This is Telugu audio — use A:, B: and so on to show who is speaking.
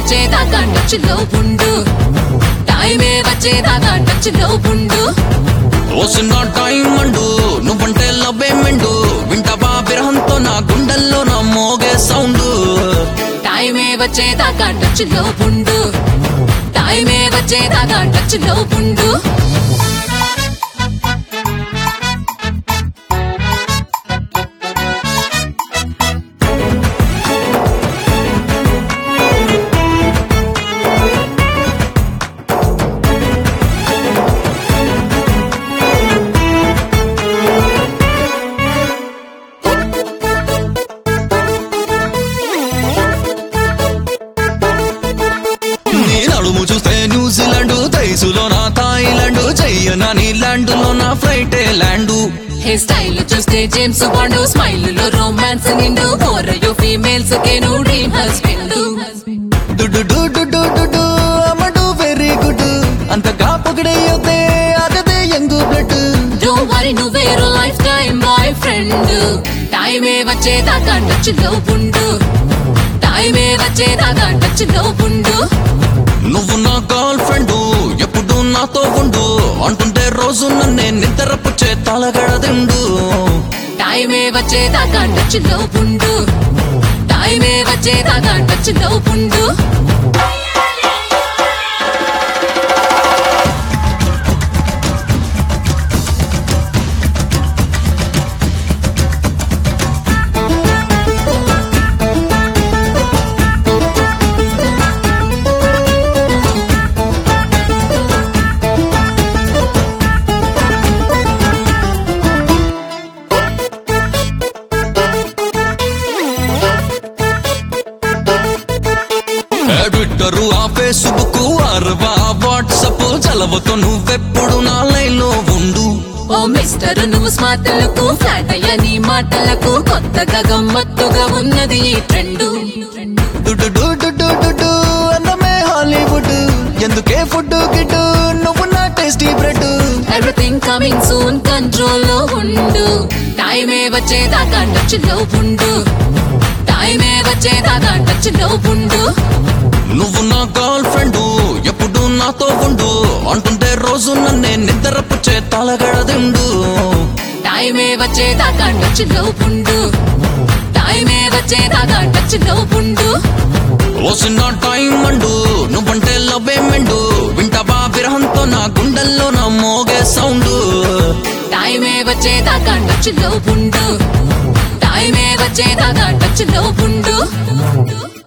A: వచ్చేదాకా టచ్ లో ఉండు టైమే వచ్చేదాకా టచ్ లో ఉండు
B: వస్తున్న టైం అండు నువ్వంటే లవ్వే మెండు వింటావా విరహంతో నా గుండెల్లో నా మోగే సౌండ్
A: టైమే వచ్చేదాకా టచ్ లో ఉండు టైమే వచ్చేదాకా టచ్ లో ఉండు
B: నీ నడుము చూస్తే న్యూజిలాండ్ తైసులో నా థాయిలాండ్ చెయ్యన నీలాండ్ లో నా ఫ్లైటే ల్యాండు
A: హెయిర్ స్టైల్ చూస్తే జేమ్స్ బాండ్ స్మైల్ లో రొమాన్స్ నిండు ఓరయో ఫీమేల్స్ కేను డ్రీమ్ హస్బెండ్
B: దుడ్డు డు డు డు డు డు అమ్మడు వెరీ గుడ్ అంతగా పొగిడేయొద్దే అదే యంగు బ్లడ్
A: డోంట్ వరీ నువ్వేరో లైఫ్ టైం బాయ్ ఫ్రెండ్ టైమే వచ్చేదాకా టచ్ లో ఉండు టైమే వచ్చేదాకా టచ్ లో ఉండు
B: నువ్వు నా గర్ల్ ఫ్రెండ్ ఎప్పుడు నాతో ఉండు అంటుంటే రోజు నన్నే నిద్రపుచ్చే తలగడదిండు
A: టైమే వచ్చేదాకా టచ్ లో ఉండు టైమే వచ్చేదాకా టచ్ లో ఉండు
B: ఏ ట్విట్టరు ఆ ఫేస్బుక్ అరవా వాట్సప్ చలవతో నువ్వెప్పుడు నా లైన్ లో ఉండు
A: ఓ మిస్టర్ నువ్వు స్మార్ట్లకు ఫ్లాట్ అయ్యా నీ మాటలకు కొత్తగా గమ్మత్తుగా ఉన్నది ఈ ట్రెండ్
B: డు డు డు డు డు డు డు అందమే హాలీవుడ్ ఎందుకే ఫుడ్ గిడ్డు నువ్వు నా tasty bread
A: everything coming soon control లో ఉండు టైమే వచ్చేదాకా టచ్ లో ఉండు టైమే వచ్చేదాకా టచ్ లో ఉండు
B: నువ్వు నా గర్ల్ ఫ్రెండ్ ఎప్పుడు నాతో ఉండు అంటుంటే రోజు నన్నే నిద్రపుచ్చే తలగడదిండు
A: టైమే వచ్చేదాకా టచ్ లో ఉండు టైమే వచ్చేదాకా టచ్ లో ఉండు
B: వస్తున్న టైం అండు నువ్వంటే లవ్వే మెండు వింటావా విరహంతో నా గుండెల్లో నా మోగే సౌండ్
A: టైమే వచ్చేదాకా టచ్ లో ఉండు టైమే వచ్చేదాకా టచ్ లో ఉండు